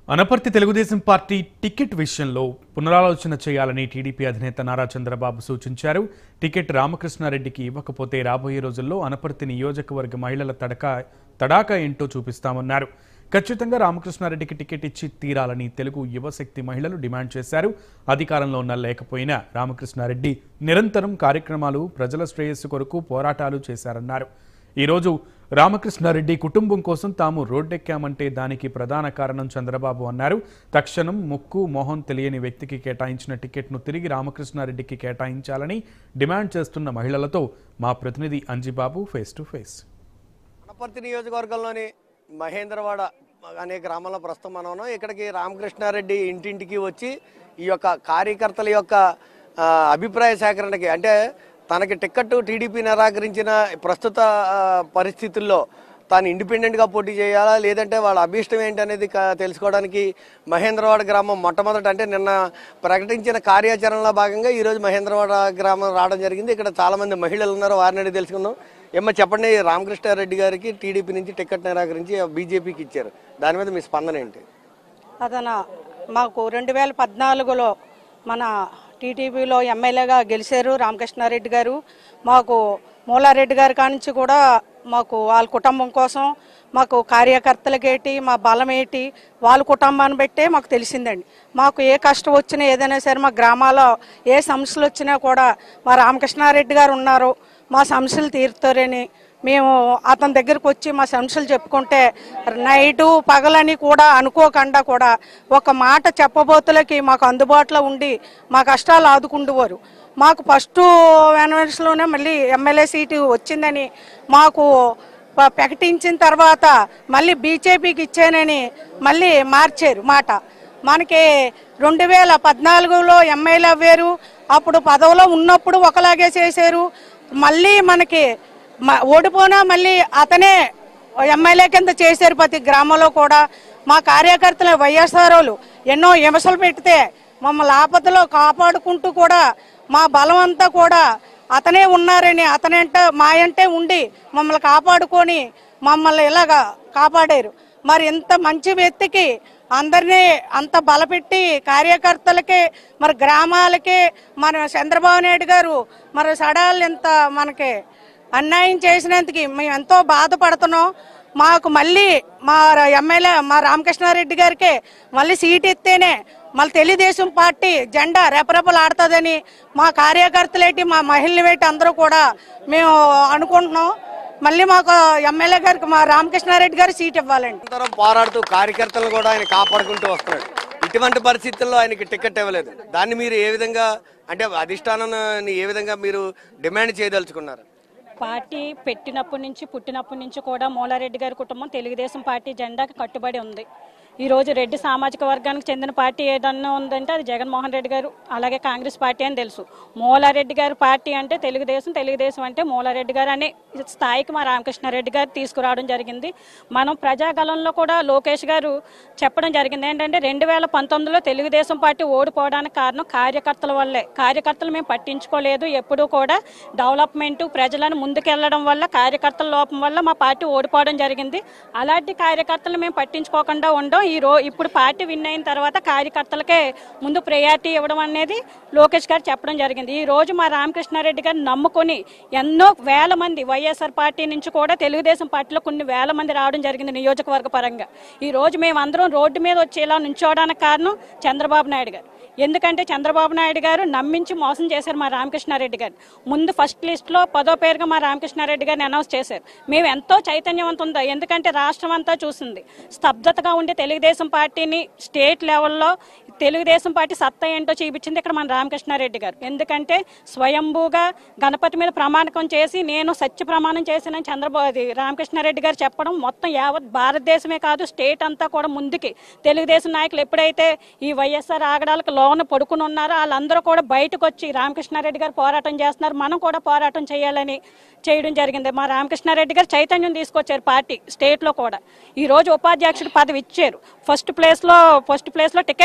Anaparthi Telugu Desam party ticket విషయంలో పునరాలోచన చేయాలని TDP అధినేత నారా చంద్రబాబు సూచించారు టికెట్ రామకృష్ణారెడ్డికి ఇవ్వకపోతే రాబోయే రోజుల్లో అనపర్తి నియోజకవర్గ మహిళల తడక తడాక ఏంటో చూపిస్తామన్నారు ఖచ్చితంగా రామకృష్ణారెడ్డికి టికెట్ ఇచ్చి తీరాలని తెలుగు యువశక్తి మహిళలు డిమాండ్ చేశారు అధికారంలో ఉన్న లేకపోయినా రామకృష్ణారెడ్డి నిరంతరం కార్యక్రమాలు ప్రజల శ్రేయస్సు కొరకు పోరాటాలు చేశారన్నారు ఈరోజు రామకృష్ణారెడ్డి కుటుంబం కోసం తాము రోడ్డెక్కామంటే దానికి ప్రధాన కారణం చంద్రబాబు అన్నారు తక్షణం ముక్కు మొహం తెలియని వ్యక్తికి కేటాయించిన టికెట్ను తిరిగి రామకృష్ణారెడ్డికి కేటాయించాలని డిమాండ్ చేస్తున్న మహిళలతో మా ప్రతినిధి Anjibabu face to face Anaparthi నియోజకవర్గంలోని మహేంద్రవాడ అనే గ్రామంలో ప్రస్తుతం మనం ఉన్నాం. ఇక్కడికి రామకృష్ణారెడ్డి ఇంటింటికి వచ్చి ఈ యొక్క కార్యకర్తల యొక్క ఆ, అభిప్రాయ సేకరణకి అంటే తనకి టిక్కెట్ టీడీపీ నిరాకరించిన ప్రస్తుత ఆ, పరిస్థితుల్లో తాను ఇండిపెండెంట్గా పోటీ చేయాలా లేదంటే వాళ్ళ అభీష్టం ఏంటనేది క- తెలుసుకోవడానికి మహేంద్రవాడ గ్రామం మొట్టమొదట అంటే నిన్న ప్రకటించిన కార్యాచరణలో భాగంగా ఈరోజు మహేంద్రవాడ గ్రామం రావడం జరిగింది ఇక్కడ చాలామంది మహిళలు ఉన్నారు వారిని అడిగి తెలుసుకుందాం ఏమో చెప్పండి రామకృష్ణారెడ్డి గారికి టీడీపీ నుంచి టికెట్ నిరాకరించి బీజేపీకి ఇచ్చారు దాని మీద మీ స్పందన ఏంటి అతను మాకు రెండు వేల పద్నాలుగులో మన టీటీపీలో ఎమ్మెల్యేగా గెలిచారు రామకృష్ణారెడ్డి గారు మాకు మూలారెడ్డి గారి కానించి కూడా మాకు వాళ్ళ కుటుంబం కోసం మాకు కార్యకర్తలకేటి మా బలం ఏంటి వాళ్ళ కుటుంబాన్ని బట్టే మాకు తెలిసిందండి మాకు ఏ కష్టం వచ్చినా ఏదైనా సరే మా గ్రామాల్లో ఏ సమస్యలు వచ్చినా కూడా మా రామకృష్ణారెడ్డి గారు ఉన్నారు మా సమస్యలు తీరుతారని మేము అతని దగ్గరకు వచ్చి మా సమస్యలు చెప్పుకుంటే నైటు పగలని కూడా అనుకోకుండా కూడా ఒక మాట చెప్పబోతులకి మాకు అందుబాటులో ఉండి మా కష్టాలు ఆదుకుండేవారు మాకు ఫస్ట్ వెనవర్స్లోనే మళ్ళీ ఎమ్మెల్యే సీటు వచ్చిందని మాకు ప- ప్రకటించిన తర్వాత మళ్ళీ బీజేపీకి ఇచ్చానని మళ్ళీ మార్చారు మాట మనకి రెండు వేల పద్నాలుగులో ఎమ్మెల్యే అవ్వారు అప్పుడు పదవిలో ఉన్నప్పుడు ఒకలాగే చేశారు మళ్ళీ మనకి మ- ఓడిపోయినా మళ్ళీ అతనే ఎమ్మెల్యే కింద చేశారు ప్రతి గ్రామంలో కూడా మా కార్యకర్తలు వైఎస్ఆర్ వాళ్ళు ఎన్నో విమర్శలు పెడితే మమ్మల్ని ఆపదలో కాపాడుకుంటూ కూడా మా బలం అంతా కూడా అతనే ఉన్నారని అతనంట మా అంటే ఉండి మమ్మల్ని కాపాడుకొని మమ్మల్ని ఇలాగా కాపాడారు మరి ఇంత మంచి వ్యక్తికి అందరినీ అంత బలపెట్టి కార్యకర్తలకి మరి గ్రామాలకి మన చంద్రబాబు నాయుడు గారు మరి సడాలు ఇంత మనకి అన్యాయం చేసినందుకు మేము ఎంతో బాధపడుతున్నాం మాకు మళ్ళీ మా ఎమ్మెల్యే మా రామకృష్ణారెడ్డి గారికి మళ్ళీ సీట్ ఇస్తేనే మళ్ళీ తెలుగుదేశం పార్టీ జెండా రెపరెపలు ఆడుతుందని మా కార్యకర్తలేటి మా మహిళలు వేటి అందరూ కూడా మేము అనుకుంటున్నాం మళ్ళీ మాకు ఎమ్మెల్యే గారికి మా రామకృష్ణారెడ్డి గారు సీట్ ఇవ్వాలండి నిరంతరం పోరాడుతూ కార్యకర్తలను కూడా ఆయన కాపాడుకుంటూ వస్తున్నాడు ఇటువంటి పరిస్థితుల్లో ఆయనకి టికెట్ ఇవ్వలేదు దాన్ని మీరు ఏ విధంగా అంటే అధిష్టానాన్ని ఏ విధంగా మీరు డిమాండ్ చేయదలుచుకున్నారు పార్టీ పెట్టినప్పటి నుంచి పుట్టినప్పటి నుంచి కూడా మూలారెడ్డి గారి కుటుంబం తెలుగుదేశం పార్టీ జెండాకి కట్టుబడి ఉంది ఈ రోజు రెడ్డి సామాజిక వర్గానికి చెందిన పార్టీ ఏదన్నా ఉందంటే అది జగన్మోహన్ రెడ్డి గారు అలాగే కాంగ్రెస్ పార్టీ అని తెలుసు మూలారెడ్డి గారి పార్టీ అంటే తెలుగుదేశం తెలుగుదేశం అంటే మూలారెడ్డి గారు అనే స్థాయికి మా రామకృష్ణారెడ్డి గారు తీసుకురావడం జరిగింది మనం ప్రజాగలంలో కూడా లోకేష్ గారు చెప్పడం జరిగింది ఏంటంటే రెండు వేల పంతొమ్మిదిలో తెలుగుదేశం పార్టీ ఓడిపోవడానికి కారణం కార్యకర్తల వల్లే కార్యకర్తలు మేము పట్టించుకోలేదు ఎప్పుడూ కూడా డెవలప్మెంట్ ప్రజలను ముందుకెళ్లడం వల్ల కార్యకర్తల లోపం వల్ల మా పార్టీ ఓడిపోవడం జరిగింది అలాంటి కార్యకర్తలు మేము పట్టించుకోకుండా ఉండడం ఈ రో ఇప్పుడు పార్టీ విన్ అయిన తర్వాత కార్యకర్తలకే ముందు ప్రయారిటీ ఇవ్వడం అనేది లోకేష్ గారు చెప్పడం జరిగింది ఈ రోజు మా రామకృష్ణారెడ్డి గారిని నమ్ముకొని ఎన్నో వేల మంది వైఎస్ఆర్ పార్టీ నుంచి కూడా తెలుగుదేశం పార్టీలో కొన్ని వేల మంది రావడం జరిగింది నియోజకవర్గ పరంగా ఈ రోజు మేము అందరం రోడ్డు మీద వచ్చి ఇలా నుంచోవడానికి కారణం చంద్రబాబు నాయుడు గారు ఎందుకంటే చంద్రబాబు నాయుడు గారు నమ్మించి మోసం చేశారు మా రామకృష్ణారెడ్డి గారు ముందు ఫస్ట్ లిస్ట్లో పదో పేరుగా మా రామకృష్ణారెడ్డి గారిని అనౌన్స్ చేశారు మేము ఎంతో చైతన్యవంతంగా ఎందుకంటే రాష్ట్రం అంతా చూసింది స్తబ్దతగా ఉండే తెలుగుదేశం పార్టీని స్టేట్ లెవెల్లో తెలుగుదేశం పార్టీ సత్తా ఏంటో చూపించింది ఇక్కడ మన రామకృష్ణారెడ్డి గారు ఎందుకంటే స్వయంభూగా గణపతి మీద ప్రమాణకం చేసి నేను సత్య ప్రమాణం చేసిన చంద్రబాబు అది రామకృష్ణారెడ్డి గారు చెప్పడం మొత్తం యావత్ భారతదేశమే కాదు స్టేట్ అంతా కూడా ముందుకి తెలుగుదేశం నాయకులు ఎప్పుడైతే ఈ వైఎస్ఆర్ ఆగడాలకు లోన పడుకుని ఉన్నారో వాళ్ళందరూ కూడా బయటకు వచ్చి రామకృష్ణారెడ్డి గారు పోరాటం చేస్తున్నారు మనం కూడా పోరాటం చేయాలని చేయడం జరిగింది మా రామకృష్ణారెడ్డి గారు చైతన్యం తీసుకొచ్చారు పార్టీ స్టేట్లో కూడా ఈ రోజు ఉపాధ్యక్షుడు పదవి ఇచ్చారు ఫస్ట్ ప్లేస్లో ఫస్ట్ ప్లేస్లో టికెట్ అనౌన్స్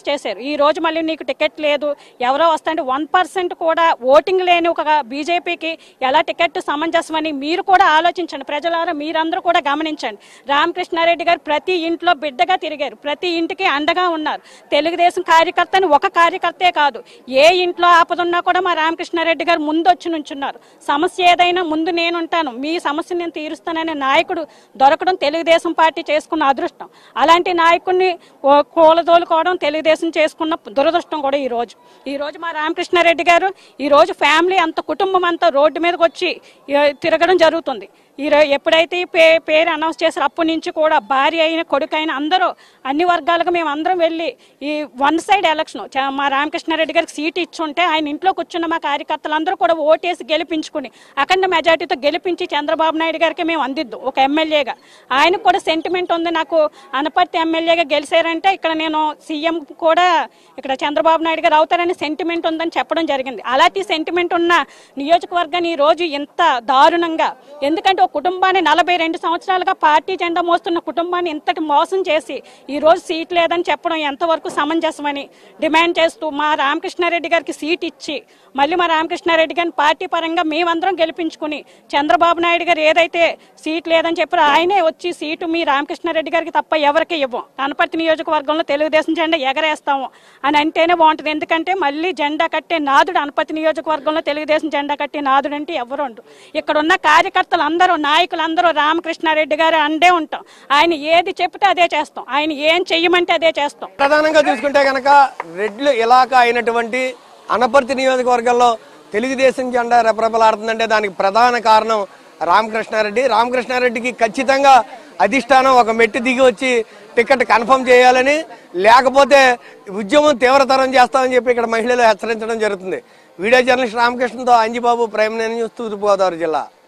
చేశారు ఈ రోజు మళ్ళీ నీకు టికెట్ లేదు ఎవరో వస్తాంటే వన్ పర్సెంట్ కూడా ఓటింగ్ లేని ఒక బీజేపీకి ఎలా టికెట్ సమంజసమని మీరు కూడా ఆలోచించండి ప్రజలారా మీరందరూ కూడా గమనించండి రామకృష్ణారెడ్డి గారు ప్రతి ఇంట్లో బిడ్డగా తిరిగారు ప్రతి ఇంటికి అండగా ఉన్నారు తెలుగుదేశం కార్యకర్తని ఒక కార్యకర్తే కాదు ఏ ఇంట్లో ఆపదున్నా కూడా మా రామకృష్ణారెడ్డి గారు ముందు వచ్చి నుంచున్నారు సమస్య ఏదైనా ముందు నేనుంటాను మీ సమస్య నేను తీరుస్తాననే నాయకుడు దొరకడం తెలుగుదేశం పార్టీ చేసుకున్న అదృష్టం అలాంటి నాయకుడిని ఓ- కూలదోలుకోవడం తెలుగుదేశం చేసుకున్న దురదృష్టం కూడా ఈ రోజు ఈ రోజు మా రామకృష్ణారెడ్డి గారు ఈ రోజు ఫ్యామిలీ అంత కుటుంబం అంతా రోడ్డు మీదకి వచ్చి ఏ, తిరగడం జరుగుతుంది ఈ రో- ఎప్పుడైతే ఈ పే పేరు అనౌన్స్ చేశారు అప్పటి నుంచి కూడా భార్య అయిన కొడుకు అయిన అందరూ అన్ని వర్గాలకు మేము అందరం వెళ్ళి ఈ వన్ సైడ్ ఎలక్షన్ చ- మా రామకృష్ణారెడ్డి గారికి సీట్ ఇచ్చుంటే ఆయన ఇంట్లో కూర్చున్న మా కార్యకర్తలందరూ కూడా ఓటేసి గెలిపించుకుని అఖండ మెజార్టీతో గెలిపించి చంద్రబాబు నాయుడు గారికి మేము అందిద్దాం ఒక ఎమ్మెల్యేగా ఆయనకు కూడా సెంటిమెంట్ ఉంది నాకు అనపర్తి ఎమ్మెల్యేగా గెలిచారంటే ఇక్కడ నేను సీఎం కూడా ఇక్కడ చంద్రబాబు నాయుడు గారు అవుతారని సెంటిమెంట్ ఉందని చెప్పడం జరిగింది అలాంటి సెంటిమెంట్ ఉన్న నియోజకవర్గాన్ని ఈ రోజు ఇంత దారుణంగా ఎందుకంటే ఒక కుటుంబాన్ని నలభై రెండు సంవత్సరాలుగా పార్టీ జెండా మోస్తున్న కుటుంబాన్ని ఇంతటి మోసం చేసి ఈ రోజు సీట్ లేదని చెప్పడం ఎంతవరకు సమంజసమని డిమాండ్ చేస్తూ మా రామకృష్ణారెడ్డి గారికి సీట్ ఇచ్చి మళ్ళీ మా రామకృష్ణారెడ్డి గారిని పార్టీ పరంగా మేమందరం గెలిపించుకుని చంద్రబాబు నాయుడు గారు ఏదైతే సీట్ లేదని చెప్పారో ఆయనే వచ్చి సీటు మీ రామకృష్ణారెడ్డి గారికి తప్ప ఎవరికి ఇవ్వం కనపర్తి నియోజకవర్గంలో తెలుగుదేశం జెండా ఎగరేస్తాము అని అంటేనే బాగుంటుంది ఎందుకంటే మళ్ళీ జెండా కట్టే నాదుడు అనపతి నియోజకవర్గంలో తెలుగుదేశం జెండా కట్టే నాదుడు అంటే ఎవరు ఉండరు ఇక్కడ ఉన్న కార్యకర్తలు అందరూ నాయకులందరూ రామకృష్ణారెడ్డి గారు అండే ఉంటాం ఆయన ఏది చెప్తే అదే చేస్తాం ఆయన ఏం చెయ్యమంటే అదే చేస్తాం ప్రధానంగా చూసుకుంటే కనుక రెడ్లు ఇలాకా అయినటువంటి అనపర్తి నియోజకవర్గంలో తెలుగుదేశం జెండా రెపరెపలాడుతుందంటే దానికి ప్రధాన కారణం రామకృష్ణారెడ్డి రామకృష్ణారెడ్డికి ఖచ్చితంగా అధిష్టానం ఒక మెట్టు దిగి వచ్చి టికెట్ కన్ఫర్మ్ చేయాలని లేకపోతే ఉద్యమం తీవ్రతరం చేస్తామని చెప్పి ఇక్కడ మహిళలు హెచ్చరించడం జరుగుతుంది వీడియో జర్నలిస్ట్ రామకృష్ణతో అంజిబాబు ప్రైమ్ న్యూస్ తూర్పుగోదావరి జిల్లా